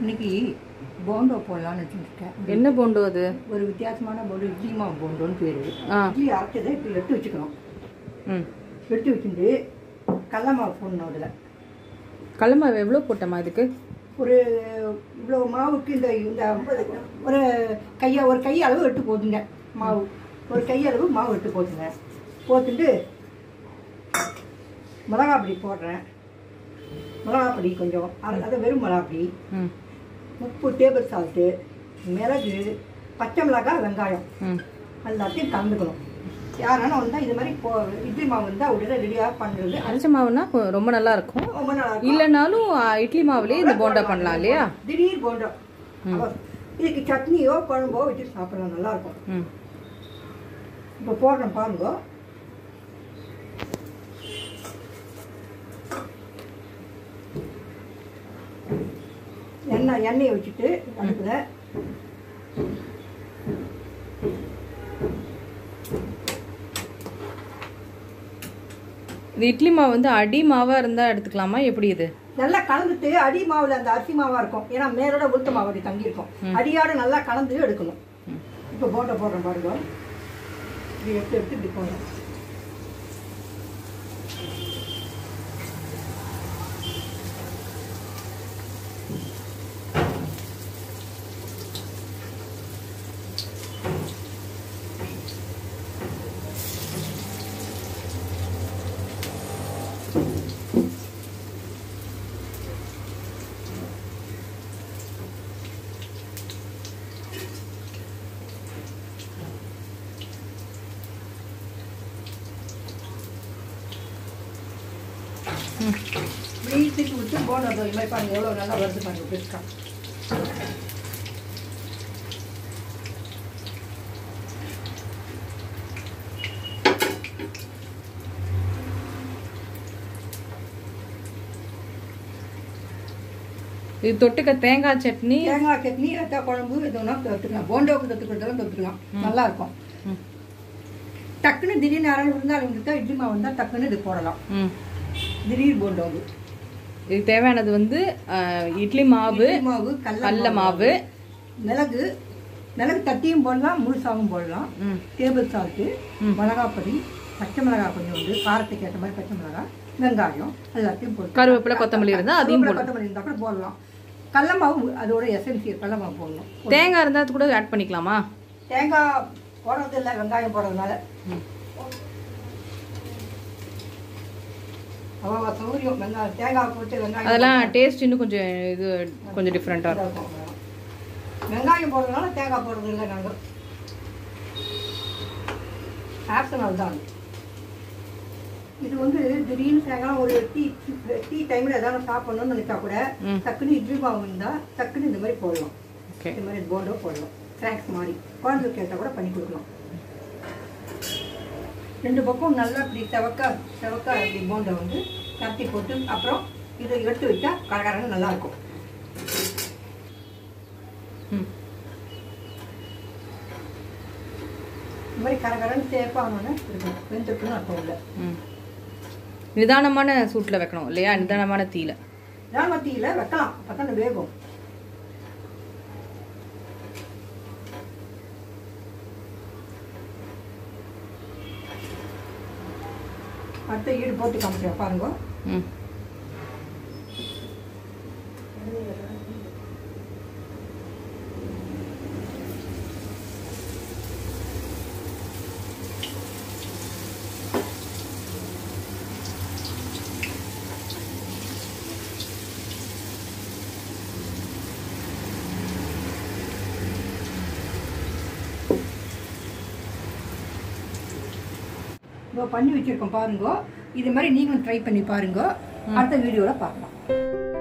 இன்னைக்கு போண்டோ போடலான்னு வச்சுருக்கேன் என்ன போண்டு அது ஒரு வித்தியாசமான போண்டு இட்லி மாவு போண்டோன்னு பேர் ஆ இட்லி அரைச்சதை இப்போ எடுத்து வச்சுக்கணும் ம் எடுத்து வச்சுட்டு கடல மாவு போடணும் அதில் கடல மாவு எவ்வளோ போட்டம்மா இதுக்கு ஒரு இவ்வளோ மாவுக்கு இந்த இந்த ஒரு கையை ஒரு கை அளவு எடுத்து போதுங்க மாவு ஒரு கை அளவு மாவு எடுத்து போதுங்க போட்டுட்டு மிளகாப்பொடி போடுறேன் மிளகாப்பொடி கொஞ்சம் அது அது வெறும் மிளகாப்பொடி ம் உப்பு டேபிள் சால்ட்டு மிளகு பச்சை மிளகாய் வெங்காயம் ம் எல்லாத்தையும் கலந்துக்கணும் யாராலும் வந்தால் இது மாதிரி போ இட்லி மாவு இருந்தால் உடனே ரெடியாக பண்ணுறது அரைச்ச மாவுனா கொ- ரொம்ப நல்லா இருக்கும் ரொம்ப நல்லா இருக்கும் இல்லைனாலும் ஆ, இட்லி மாவுலேயே இந்த போண்டா பண்ணலாம் இல்லையா திடீர் போண்டா அப்ப இதுக்கு சட்னியோ குழம்போ வச்சு சாப்பிடலாம் நல்லா இருக்கும் ம் இப்போ போடுறேன் பாருங்க எண்ணெய் எண்ணெயை வச்சுட்டு அடுப்பில் இது இட்லி மாவு வந்து அடி மாவாக இருந்தால் எடுத்துக்கலாமா எப்படி இது நல்லா கலந்துட்டு அடி மாவுல அந்த அரிசி மாவா இருக்கும் ஏன்னா மேலோட உளுத்த மாவு அப்படி தங்கி இருக்கும் அடியோட நல்லா கலந்து எடுக்கணும் இப்போ போண்டா போடுறேன் பாருங்க இப்படி எடுத்து எடுத்து இப்படி போடுறேன் இப்படி தூக்கி விட்டு போண்டா இது மாதிரி பாருங்க எவ்வளோ நல்லா வருது பாருங்க பிரிஸ்கா இது தொட்டுக்க தேங்காய் சட்னி தேங்காய் சட்னி ரத்தா குழம்பு எது வேணா தொட்டுக்கலாம் போண்டோக்கு தொட்டுக்கிறதெல்லாம் தொட்டுக்கலாம் நல்லா இருக்கும் ம். டக்குன்னு திடீர்னு யாராவது இருந்தாலும் இருந்தால் இட்லி மாவு வந்தால் டக்குன்னு இது போடலாம் ம் திடீர் போண்டோ அது இதுக்கு தேவையானது வந்து ஆ, இட்லி மாவு இட்லி மாவு கடல கடல மாவு மிளகு மிளகு தட்டியும் போடலாம் முழுசாவும் போடலாம் ம் டேபிள் சால்ட்டு மிளகாப்பொடி பச்சை மிளகாய் கொஞ்சம் வந்து காரத்துக்கு ஏற்ற மாதிரி பச்சை மிளகாய் வெங்காயம் எல்லாத்தையும் போட்டு கருவேப்பிலை கொத்தமல்லி இருந்தால் அதையும் கருவேப்பிலை, கொத்தமல்லி இருந்தால் கூட போடலாம் கடல மாவு அதோட எசன்சியல் கடல மாவு போடணும் தேங்காய் இருந்தால் அது கூட ஆட் பண்ணிக்கலாமா தேங்காய் போடுறது இல்லை வெங்காயம் போடுறதுனால அவ்வளோ சௌகரியம் வெங்காயம் தேங்காய் போட்டு வெங்காயம் அதெல்லாம் டேஸ்ட் இன்னும் கொஞ்சம் இது கொஞ்சம் டிஃப்ரெண்ட்டாக இதா இருக்கும் இருக்கும். வெங்காயம் போடுறதுனால தேங்காய் போடுறது இல்லை நாங்கள் ஆப்ஷனல் தான் இது வந்து திடீர்னு சாயங்காலம் ஒரு டீ டீ டைமில் ஏதாவது சாப்பிடணும்னு நினைச்சா கூட ம். டக்குன்னு இட்லி மாவு இருந்தால் டக்குன்னு இந்த மாதிரி போடலாம் ஓகே இந்த மாதிரி போண்டோ போடலாம் ஸ்நாக்ஸ் மாதிரி குழந்தைக்கு கேட்டால் கூட பண்ணி கொடுக்கலாம் ரெண்டு பக்கம் நல்லா இப்படி செவக்கா செவக்கா இப்படி போண்டை வந்து தட்டி போட்டு அப்புறம் இதை எடுத்து வச்சா கரகரன்னு நல்லா இருக்கும் ம் இந்த மாதிரி கரகரன்னு சேஃபாகணுன்னு இருக்கும் வெந்திருக்குன்னு அர்த்தம் இல்லை ம் நிதானமான சூட்டில் வைக்கணும் இல்லையா நிதானமான தீயில ராமத்தியில் வைக்கலாம் அப்போ தான் வேகும் அடுத்த ஈடு போட்டு காமிக்கிறேன் பாருங்க ம் இப்போ பண்ணி வச்சிருக்கோம் பாருங்க இது மாதிரி நீங்களும் ட்ரை பண்ணி பாருங்க அடுத்த வீடியோவில் பார்க்கலாம்